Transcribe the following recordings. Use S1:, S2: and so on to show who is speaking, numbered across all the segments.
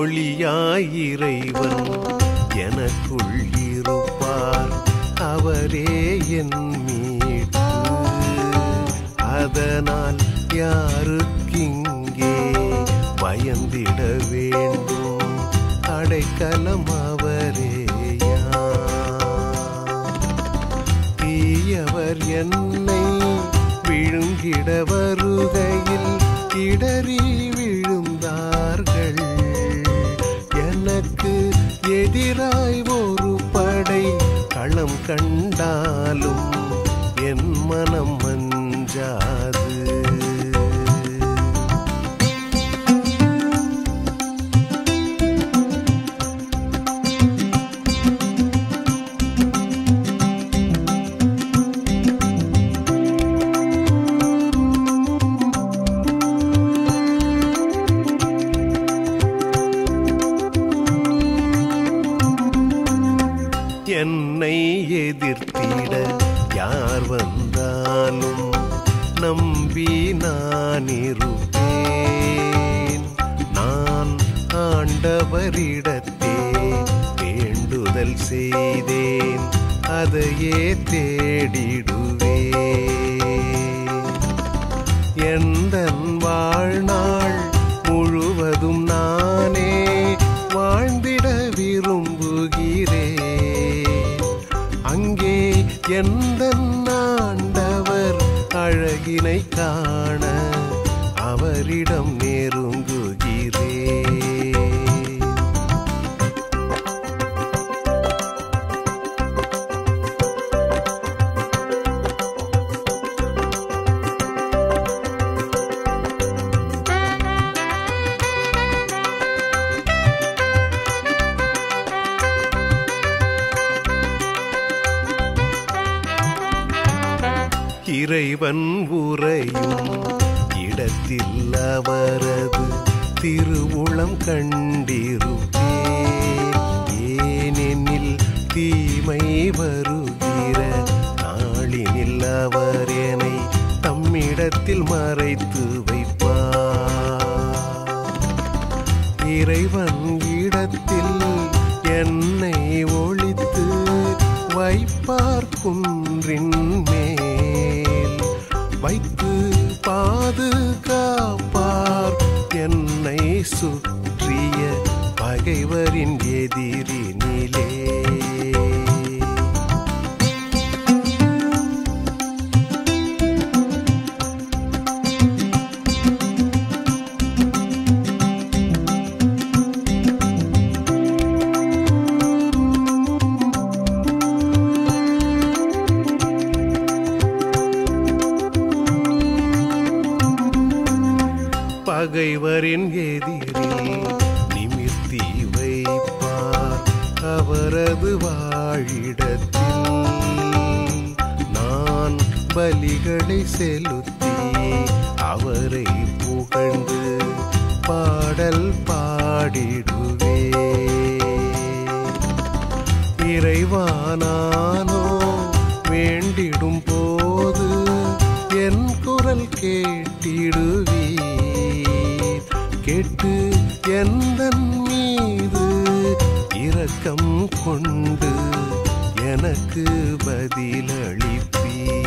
S1: ஒளியாயிரைவன் எனக்குள் இருப்பார் அவரே என் மீட்பு அதனால் யாருக்கிங்கே பயந்திட வேண்டும் அடைக்கலம் அவரேயா தீயவர் என்னை விழுங்கிட வருகையில் இடறி விழுந்தார்கள் எனக்கு எதிராய் ஒரு படை களம் கண்டாலும் என் மனம் மஞ்சாது என்னை எதிர்த்திட யார் வந்தாலும் நம்பி நான் இருப்பேன் நான் ஆண்டவரிடத்தே வேண்டுதல் செய்தேன் அதையே தேடிடுவேன் எந்த வாழ்நாள் முழுவதும் நானே வாழ்ந்திட விரும்புகிறேன் அங்கே எந்த ஆண்டவர் அழகினை காண அவரிடம் நெருங்குகிறேன் இறைவன் உறையும் இடத்தில் அவரது திருவுளம் கண்டிருப்பேன் ஏனெனில் தீமை வருகிற நாளினில் அவர் என்னை தம்மிடத்தில் மறைத்து வைப்பார் இறைவன் இடத்தில் என்னை ஒளித்து வைப்பார் குன்றின் மேல் வைத்து பாதுகாப்பார் என்னை சுற்றிய பகைவரின் எதிரினிலே பகைவரின் எதிரில் நிமிர்த்தி வைப்பார் அவரது வாழிடத்தில் நான் பலிகளை செலுத்தி அவரை புகழ்ந்து பாடல் பாடிடுவே இறைவானானோ வேண்டிடும் போது என் குரல் கேட்டிடுவீர் கேட்டு எந்த மீது இரக்கம் கொண்டு எனக்கு பதிலளிப்பீர்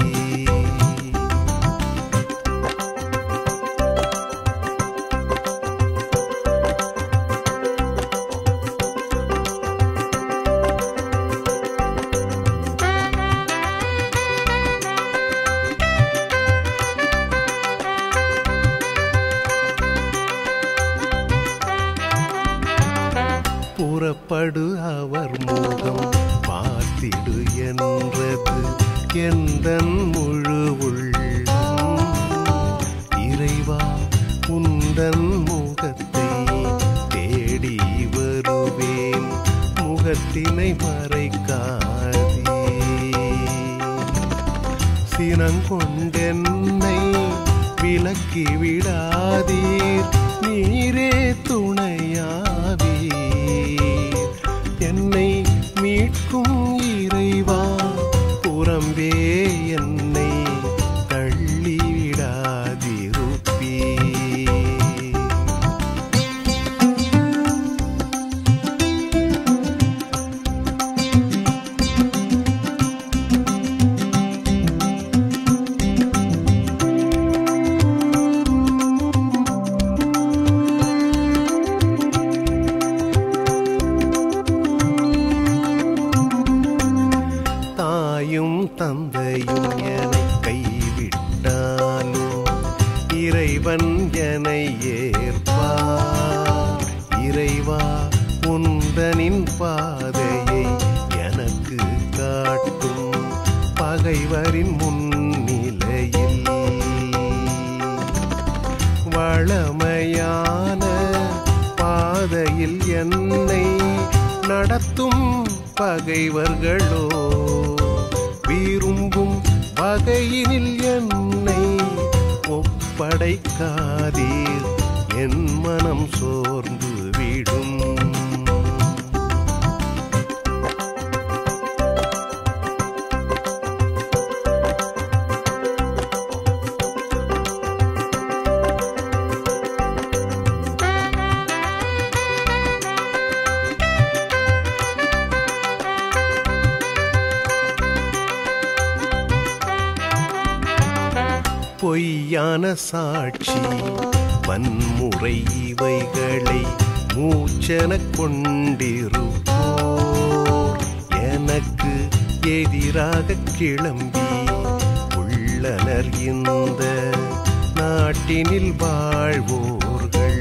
S1: புறப்படு அவர் முகம் பார்த்திடு என்றது எந்த முழு உள்ளம் இறைவா உந்தன் முகத்தை தேடி வருவேன் முகத்தினை மறைக்காதே சினங்கொண்டென்னை விலக்கி விடாதீர் நீரே துணையாவீர் என்னை மீட்கும் இறைவா புறம்பே என்னை தள்ளி விடாதிருப்பீர் தந்தையும் என்னை கைவிட்டாலும் இறைவன் என்னை ஏற்பார் இறைவா உந்தனின் பாதையை எனக்கு காட்டும் பகைவரின் முன்னிலையில் வளமையான பாதையில் என்னை நடத்தும் பகைவர்களோ விரும்பும் வகையினில் என்னை ஒப்படைக்காதீர் என் மனம் சோர்ந்து விடும் பொய்யான சாட்சி வன்முறை இவைகளை மூச்செனக் கொண்டிருப்போர் எனக்கு எதிராக கிளம்பி உள்ளனர் இந்த நாட்டினில் வாழ்வோர்கள்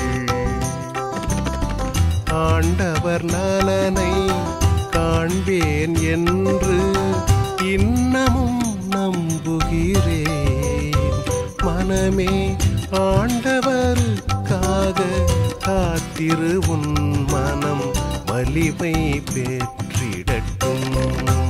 S1: ஆண்டவர் நலனை காண்பேன் என்று இன்னமும் நம்புகிறேன் மனமே ஆண்டவருக்காக காத்திரு உன் மனம் வலிமை பெற்றிடட்டும்